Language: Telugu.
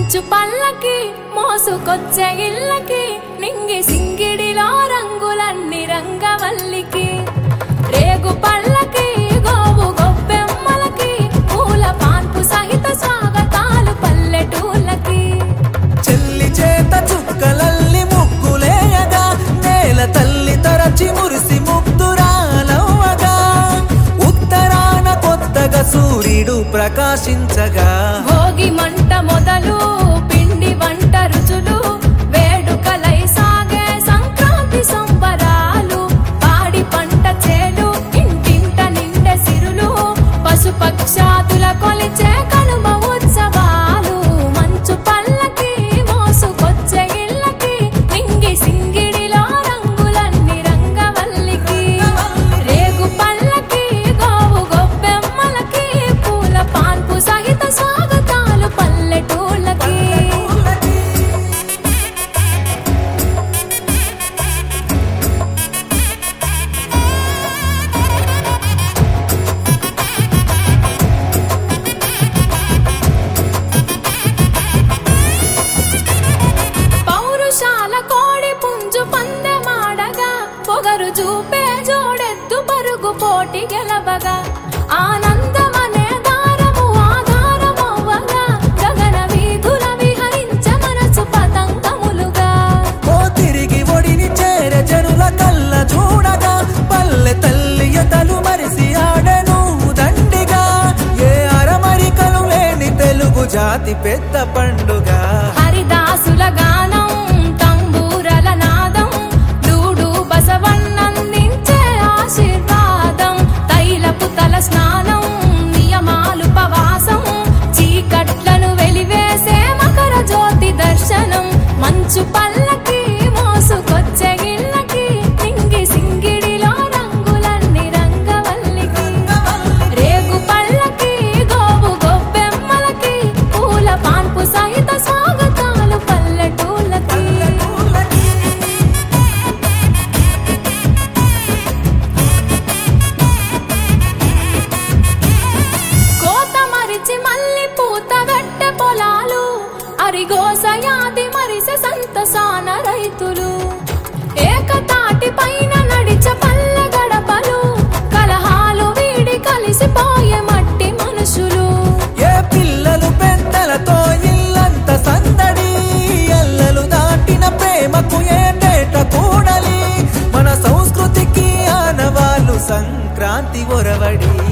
మంచు పల్లకి మోసుకొచ్చే ఇళ్ళకి నింగి సింగిడిలో రంగులన్నీ రంగవల్లికి రేగు పళ్ళకి గోవు గొబ్బెమ్మలకి పూల పాన్పు సహిత స్వాగతాలు పల్లెటూళ్ళకి చెల్లి చేత చుక్కలల్లి ముగ్గులేయగా నేల తల్లి తరచి మురిసి ముగ్ధురాలవ్వగా ఉత్తరాన కొత్తగా సూర్యుడు ప్రకాశించగా భోగి మంట మొదలు పిండి వంట రుచులు వేడుకలై సాగే సంక్రాంతి సంబరాలు పాడి పంట చేలు ఇంటింట నిండె సిరులు పశుపక్షాదుల కొలిచే కనుమ ఉత్సవాలు మంచు పల్లకి మోసుకొచ్చే ఇళ్ళకి నింగి సింగిడిలో రంగులన్నీ రంగవల్లికి రేగు పల్లకి గోవు గొబ్బెమ్మలకి పూల పాన్పు సహిత స్వాగతాలు పల్లెటూళ్ళకి పౌరుషాల కోడి పుంజు పందెమాడగా పొగరు చూపే జోడెత్తు పరుగు పోటీ గెలవగా ఆనందమనే దారము ఆధారమవ్వగా గగన వీధుల విహరించ మనసు పతంగములుగా ఓ తిరిగి ఒడిని చేర జనుల కళ్ళ చూడగా పల్లె తల్లి ఎతలు మరిసి ఆడెను దండిగా ఏ అరమరికలు లేని తెలుగు జాతి పెద్ద పండుగ హరిదాసుల గానం తంబూరల నాదం డూడు బసవన్నందించే ఆశీర్వాదం తైలపు తల స్నానం నియమాలు పవాసం చీకట్లను వెలివేసే మకర జ్యోతి దర్శనం మంచు పల్లకి మోసుకొచ్చే ఇళ్ళకి నింగి సింగిడిలో రంగులన్నీ రంగవల్లికి రేగు పళ్ళకి గోవు గొబ్బెమ్మలకి పూల పాన్పు సహిత స్వాగతాలు పల్లెటూళ్ళకి కోత మరిచి మల్లి పూత గట్టె పొలాలు అరిగోస యాది మరిసె సంతసాన రైతులు ఏకతాటి పైన నడిచ పల్లె గడపలు కలహాలు వీడి కలిసిపోయే మట్టి మనుషులు ఏ పిల్లలు పెద్దలతో ఇల్లంత సందడి ఎల్లలు దాటిన ప్రేమకు ఏటేట కూడలి మన సంస్కృతికి ఆనవాళ్ళు సంక్రాంతి ఒరవడి